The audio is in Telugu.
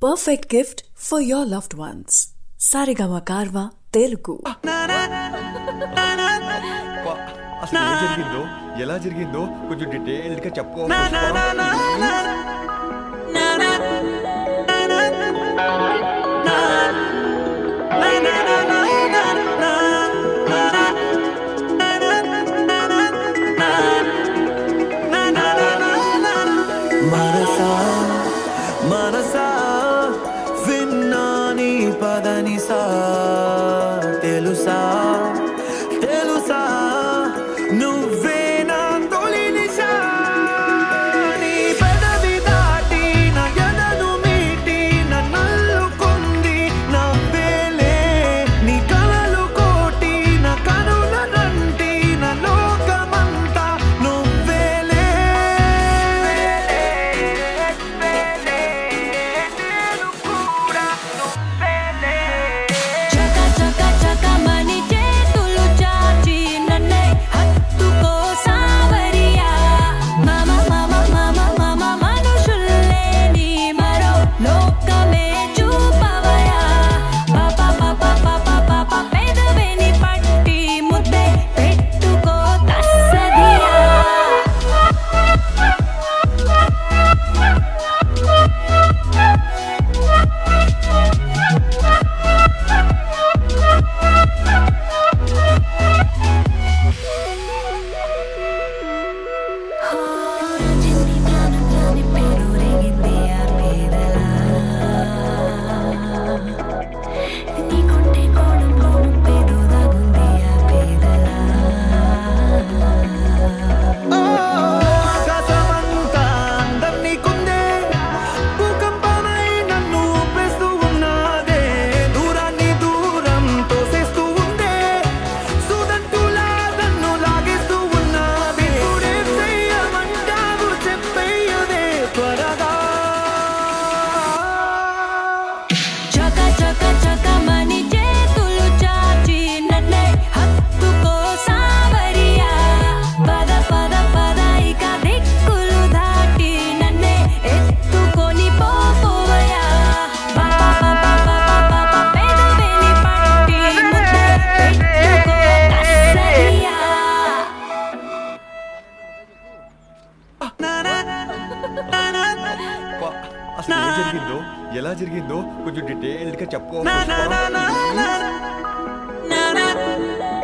perfect gift for your loved ones. Sarigama Karva Telugu. అబ్బా, అసలు ఏం జరిగిందో ఎలా జరిగిందో కొంచెం డీటెయిల్డ్ గా చెప్పు మనసా మనసా విన్నా నీ పదనిసా తెలుసా తెలుసా నువ్వే నా తొలి నిశా నీ పెదవి దాటి నా ఎదను మీటి నన్నల్లుకుంది నా వేలే నీ కలలు కోటి నా కనుల నంటి నా లోకమంతా నువ్వేలే నేను కూడా నువ్వేలే చక చక చక మని చేతులు చాచి నన్నే హత్తుకో సావరియా మమ మమ మమ మమ మనుషుల్లే నీ మరో లోకమే చూపవయా పాప పాప పాప పాప పెదవిని పట్టి ముద్దే పెట్టుకో తస్సదియా చిన్ని ప్రాణంలోని పేరు రేగింది ఆ పేదలా నీకుంటే కోణంలోను పేరు దాగుంది ఆ పేదలా ఆకాశమంతా అందం నీకుందే భూకంపమై నన్ను ఊపేస్తూ ఉన్నదే దూరాన్ని దూరం తోసేస్తూ ఉందే సుదంటులా నన్ను లాగేస్తూ ఉన్నది ఇప్పుడేం చెయ్యమంటావు చెప్పేయదే త్వరగా చక చక చక మని చేతులు చాచి నన్నే హత్తుకో సావరియా పద పద పద ఇక దిక్కులు దాటి నన్నే ఎత్తుకొని పోపోవయా పాప పాప పాప పాప పెదవిని పట్టి ముద్దే పెట్టుకో కస్సరియా అబ్బా, అసలు ఏం జరిగిందో ఎలా జరిగిందో కొంచెం డీటెయిల్డ్ గా చెప్పు నా నా నా నా నా